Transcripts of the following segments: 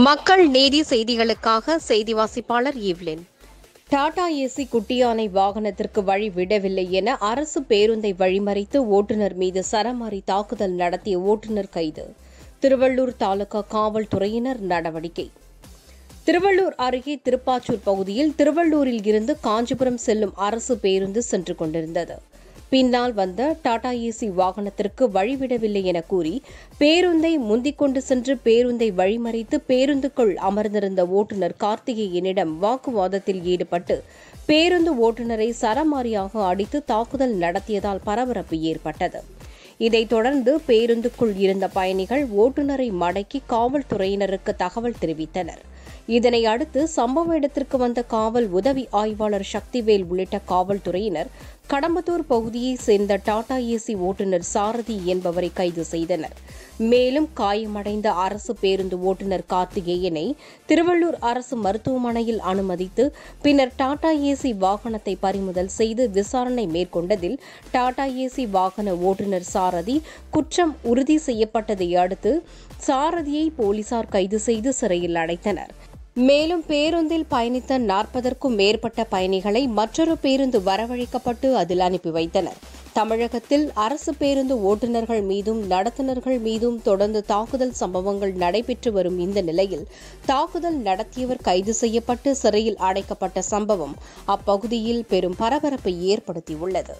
மக்கள் நீதி செய்திகளுக்காக செய்தி வாசிப்பாளர் ஈவ்லின் டாடா ஏசி குட்டியானை வாகனத்திற்கு வழி விடவில்லை என அரசு பேருந்தை வழிமறித்து ஓட்டுநர் மீது சரமாரி தாக்குதல் நடத்திய ஓட்டுநர் கைது திருவள்ளூர் தாலுகா காவல்துறையினர் நடவடிக்கை திருவள்ளூர் அருகே திருப்பாச்சூர் பகுதியில் திருவள்ளூரில் இருந்து காஞ்சிபுரம் செல்லும் அரசு பேருந்து சென்று கொண்டிருந்தது பின்னால் வந்த டாடா ஏசி வாகனத்திற்கு வழிவிடவில்லை என கூறி பேருந்தை முந்திக் கொண்டு சென்று பேருந்தை வழிமறித்து பேருந்துக்குள் அமர்ந்திருந்த ஓட்டுநர் கார்த்திகேயனிடம் வாக்குவாதத்தில் ஈடுபட்டு பேருந்து ஓட்டுநரை சரமாரியாக அடித்து தாக்குதல் நடத்தியதால் பரபரப்பு ஏற்பட்டது இதைத் தொடர்ந்து பேருந்துக்குள் இருந்த பயணிகள் ஓட்டுநரை மடக்கி காவல்துறையினருக்கு தகவல் தெரிவித்தனர் இதனை அடுத்து சம்பவ இடத்திற்கு வந்த காவல் உதவி ஆய்வாளர் சக்திவேல் உள்ளிட்ட காவல்துறையினர் கடம்பத்தூர் பகுதியைச் சேர்ந்த டாடா ஏசி ஓட்டுநர் சாரதி என்பவரை கைது செய்தனர் மேலும் காயமடைந்த அரசு பேருந்து ஓட்டுநர் கார்த்திகேயனை திருவள்ளூர் அரசு மருத்துவமனையில் அனுமதித்து பின்னர் டாடா ஏசி வாகனத்தை பறிமுதல் செய்து விசாரணை மேற்கொண்டதில் டாடா ஏசி வாகன ஓட்டுநர் சாரதி குற்றம் உறுதி செய்யப்பட்டதை அடுத்து சாரதியை போலீசார் கைது செய்து சிறையில் அடைத்தனர் மேலும் பேருந்தில் பயணித்த நாற்பதற்கும் மேற்பட்ட பயணிகளை மற்றொரு பேருந்து வரவழைக்கப்பட்டு அதில் அனுப்பி வைத்தனர் தமிழகத்தில் அரசு பேருந்து ஓட்டுநர்கள் மீதும் நடத்துனர்கள் மீதும் தொடர்ந்து தாக்குதல் சம்பவங்கள் நடைபெற்று வரும் இந்த நிலையில் தாக்குதல் நடத்தியவர் கைது செய்யப்பட்டு சிறையில் அடைக்கப்பட்ட சம்பவம் அப்பகுதியில் பெரும் பரபரப்பை ஏற்படுத்தியுள்ளது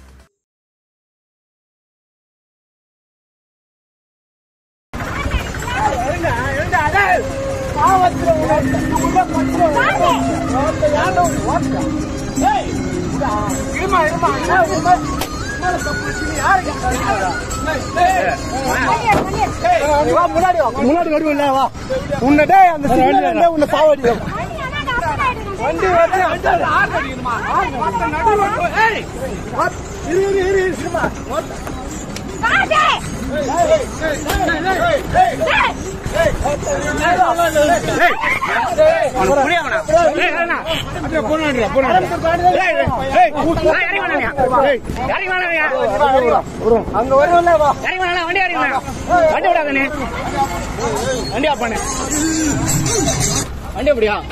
முன்னாடி வருவில்ல வா உன்னை டேய் அந்த சிக்னல் உன்னை சாவடி வண்டி வருது வண்டி வருது. ஆறு அடிக்கணுமா? ஆறு மொத்த நடு ரோட்ல. ஏய், மொத்த- இரு, இரு, இரு, இரு, இருமா. மொத்த- ஏய், ஏய், ஏய், ஏய், ஏய், ஏய், ஏய். ஏய், மொத்த ஏய், ஏய், ஏய், அவனுக்கு புரிய வேணாம். ஏய், வேணாம். அப்படியே போனாடுறா, போனாடுறா. ஏய், ஏய், ஏய், ஏய், இறங்கி வேணாம்யா. இறங்கி வேணாம்யா. அங்க வருவில்ல வா இறங்கி வேணாம், வண்டி இறங்கி வேணாம். வண்டி விடாத நீ. வண்டி ஆஃப் பண்ணு. வண்டி எப்படியா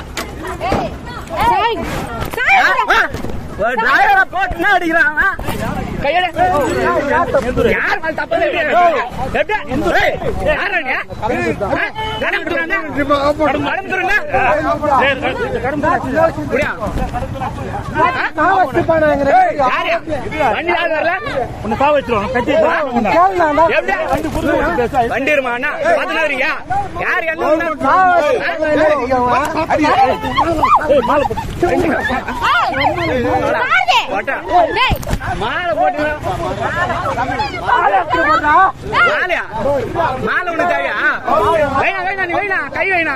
ஒரு டிரைவரை போட்டு என்ன அடிக்கிறான் அவன்? கையெடு. யார் மேல தப்பு இல்லை. எப்படி? ஏய், யார்றா நீ? ஆ? கடன் கொடுக்குறானே? கடன் கடன் கொடுக்குறானே? ஏய், கடன் கொடுக்குறானே? புரியா? யாரு? வண்டி யாரு வரல? எப்படி? வண்டி இருமா அண்ணா பாத்துனா இருக்கீங்க யார் எல்லாம் மாலை போட்டு மாலையா மாலை ஒண்ணு தேவையா வைனா வைனா நீ வைனா கை வைனா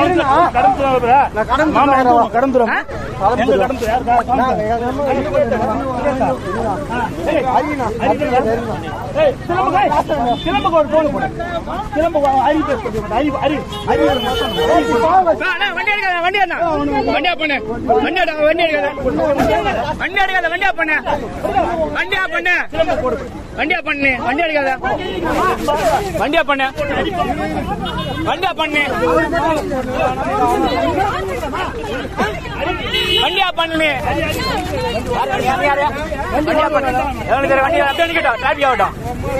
கடந்துரும் அண்ணா, வண்டி எடுக்காத வண்டி அண்ணா வண்டியா பண்ணு வண்டி எடுக்க வண்டி எடுக்காத வண்டி எடுக்காத வண்டியா பண்ணு வண்டியா பண்ணு வண்டியா பண்ணு வண்டி எடுக்காத வண்டியா பண்ணு வண்டியா பண்ணு வண்டியா பண்ணு வண்டியா பண்ணு எவனுக்கு தெரியும் வண்டி அப்படியே நிக்கட்டும் டிராபிக் ஆகட்டும்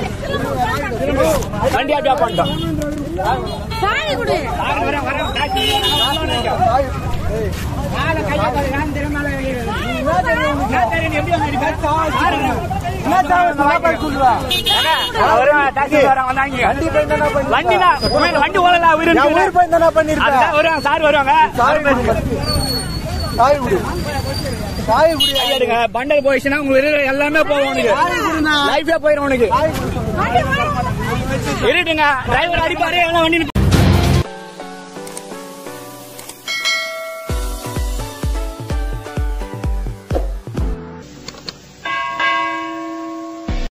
வண்டி அப்படியே பண்ணிட்டோம் சாணி கொடு வரேன் வரேன் டாக்ஸி மேல கையை பாரு, நான் தெரியும் மேல கையை வைக்கிறேன். நான் தெரியும், எப்படி வந்து அடிப்பேன்? பாருங்க. ஏங்க, வருவேன், டாக்ஸி வரேன், வந்தாங்க. வண்டினா, உண்மையில வண்டி ஓடல, உயிர் என் ஊர் போய் தானே பண்ணிருப்பேன் அதுதான் வருவாங்க, சார் வருவாங்க தாய் விடு தாய் விடு கை எடுங்க, பண்டல் போயிடுச்சுன்னா உங்களுக்கு இருக்கிற எல்லாமே போகும் உனக்கு லைஃபே போயிடும் உனக்கு இருட்டுங்க டிரைவர் அடிப்பாரு எல்லாம் வண்டி